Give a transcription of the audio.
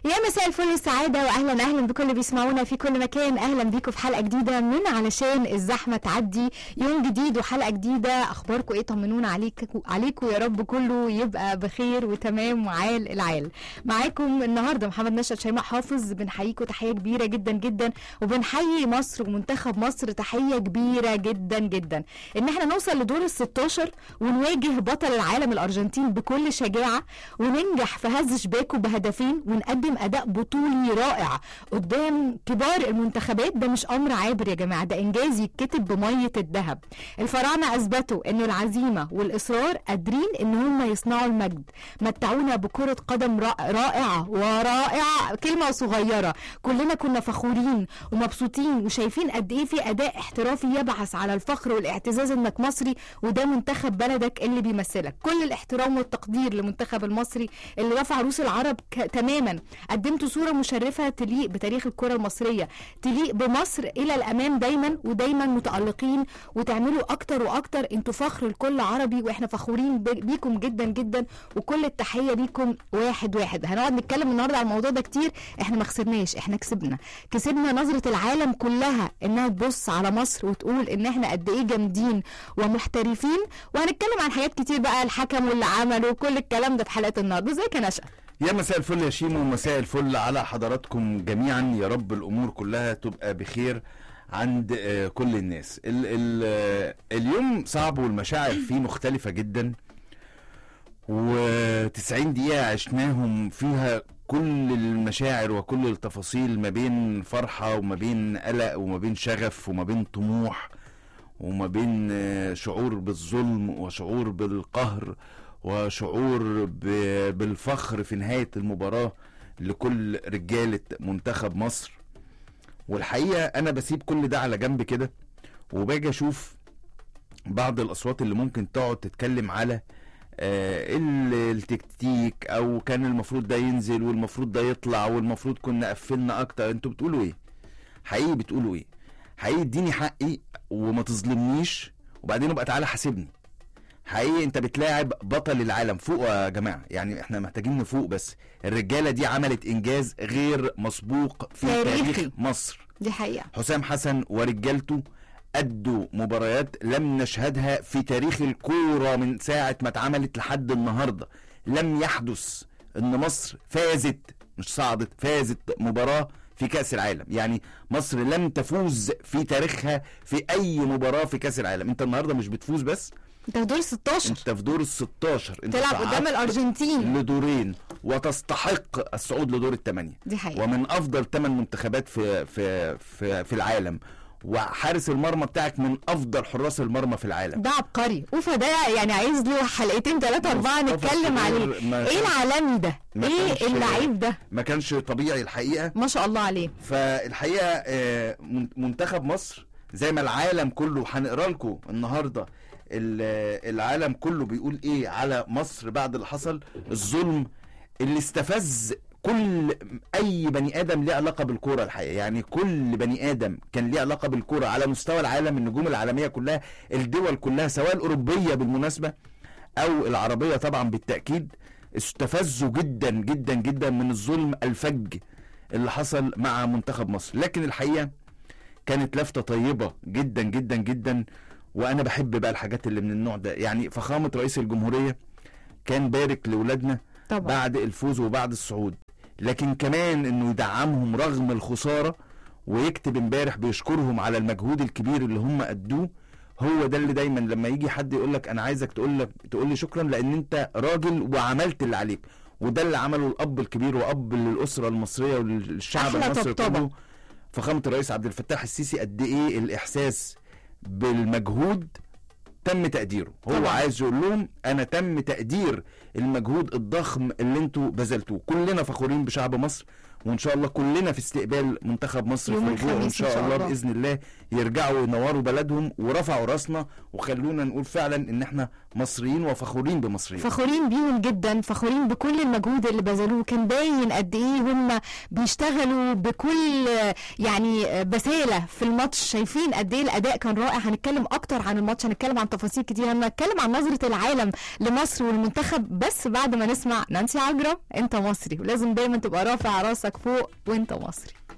يا مساء الفل والسعادة وأهلا أهلا بكل اللي بيسمعونا في كل مكان أهلا بيكم في حلقة جديدة من علشان الزحمة تعدي يوم جديد وحلقة جديدة أخباركم إيه طمنونا عليك عليكم يا رب كله يبقى بخير وتمام وعال العال معاكم النهاردة محمد نشأت شيماء حافظ بنحييكم تحية كبيرة جدا جدا وبنحيي مصر ومنتخب مصر تحية كبيرة جدا جدا إن احنا نوصل لدور ال 16 ونواجه بطل العالم الأرجنتين بكل شجاعة وننجح في هز شباكه بهدفين ونقدم اداء بطولي رائع قدام كبار المنتخبات ده مش امر عابر يا جماعه ده انجاز يتكتب بميه الذهب الفراعنه اثبتوا ان العزيمه والاصرار قادرين ان هم يصنعوا المجد متعونا بكره قدم رائع- رائعه ورائعه كلمه صغيره كلنا كنا فخورين ومبسوطين وشايفين قد ايه في اداء احترافي يبعث على الفخر والاعتزاز انك مصري وده منتخب بلدك اللي بيمثلك كل الاحترام والتقدير للمنتخب المصري اللي رفع روس العرب ك- تماما قدمتوا صوره مشرفه تليق بتاريخ الكره المصريه تليق بمصر الى الامام دايما ودايما متالقين وتعملوا اكتر واكتر انتوا فخر لكل عربي واحنا فخورين ب- بيكم جدا جدا وكل التحيه ليكم واحد واحد هنقعد نتكلم النهارده على الموضوع ده كتير احنا ما خسرناش احنا كسبنا كسبنا نظره العالم كلها انها تبص على مصر وتقول ان احنا قد ايه جامدين ومحترفين وهنتكلم عن حاجات كتير بقى الحكم واللي عمله وكل الكلام ده في حلقه النهارده ازيك يا نشأة يا مساء الفل يا شيمو ومساء الفل على حضراتكم جميعا يا رب الامور كلها تبقى بخير عند آه، كل الناس ال ال آه، اليوم صعب والمشاعر فيه مختلفة جدا و90 دقيقة عشناهم فيها كل المشاعر وكل التفاصيل ما بين فرحة وما بين قلق وما بين شغف وما بين طموح وما بين آه، شعور بالظلم وشعور بالقهر وشعور ب- بالفخر في نهاية المباراة لكل رجالة منتخب مصر والحقيقة أنا بسيب كل ده على جنب كده وباجي أشوف بعض الأصوات اللي ممكن تقعد تتكلم على آه، ال- التكتيك او كان المفروض ده ينزل والمفروض ده يطلع والمفروض كنا قفلنا اكتر انتوا بتقولوا ايه حقيقي بتقولوا ايه حقيقي اديني حقي وما تظلمنيش وبعدين ابقى تعالى حاسبني حقيقي انت بتلاعب بطل العالم فوق يا جماعه يعني احنا محتاجين نفوق بس الرجاله دي عملت انجاز غير مسبوق في تاريخي. تاريخ مصر دي حقيقه حسام حسن ورجالته أدوا مباريات لم نشهدها في تاريخ الكورة من ساعة ما اتعملت لحد النهاردة لم يحدث أن مصر فازت مش صعدت فازت مباراة في كأس العالم يعني مصر لم تفوز في تاريخها في أي مباراة في كأس العالم أنت النهاردة مش بتفوز بس انت في دور 16 أنت في دور ال 16 أنت تلعب قدام صعدت الارجنتين لدورين وتستحق الصعود لدور الثمانية دي حقيقه ومن افضل ثمان منتخبات في في في في العالم وحارس المرمى بتاعك من افضل حراس المرمى في العالم ده عبقري اوفا ده يعني عايز له حلقتين ثلاثة أربعة مصطفى نتكلم الشوبير عليه ما ايه كان- العالمي ده؟ ما ايه كانش- اللعيب ده؟ ما كانش طبيعي الحقيقه ما شاء الله عليه فالحقيقه آه، من- منتخب مصر زي ما العالم كله هنقرا لكم النهارده ال- العالم كله بيقول ايه على مصر بعد اللي حصل الظلم اللي استفز كل اي بني ادم ليه علاقه بالكوره الحقيقه يعني كل بني ادم كان ليه علاقه بالكوره على مستوى العالم النجوم العالميه كلها الدول كلها سواء الاوروبيه بالمناسبه او العربيه طبعا بالتاكيد استفزوا جدا جدا جدا من الظلم الفج اللي حصل مع منتخب مصر لكن الحقيقه كانت لفته طيبه جدا جدا جدا وانا بحب بقى الحاجات اللي من النوع ده يعني فخامه رئيس الجمهوريه كان بارك لاولادنا طبعا بعد الفوز وبعد الصعود لكن كمان انه يدعمهم رغم الخساره ويكتب امبارح بيشكرهم على المجهود الكبير اللي هم ادوه هو ده اللي دايما لما يجي حد يقول لك انا عايزك تقول لك تقول لي شكرا لان انت راجل وعملت اللي عليك وده اللي عمله الاب الكبير واب للاسره المصريه وللشعب أحلى المصري طبطبة. كله فخامه الرئيس عبد الفتاح السيسي قد ايه الاحساس بالمجهود تم تقديره هو طبعا. عايز يقول لهم انا تم تقدير المجهود الضخم اللي انتوا بذلتوه كلنا فخورين بشعب مصر وان شاء الله كلنا في استقبال منتخب مصر يوم في رجوع ان الخميس إن شاء شاء الله الله. باذن الله يرجعوا ينوروا بلدهم ورفعوا راسنا وخلونا نقول فعلا ان احنا مصريين وفخورين بمصريين فخورين بيهم جدا فخورين بكل المجهود اللي بذلوه كان باين قد ايه هم بيشتغلوا بكل يعني بسالة في الماتش شايفين قد ايه الاداء كان رائع هنتكلم اكتر عن الماتش هنتكلم عن تفاصيل كتير هنتكلم عن نظرة العالم لمصر والمنتخب بس بعد ما نسمع نانسي عجرم انت مصري ولازم دايما تبقى رافع راسك فوق وانت مصري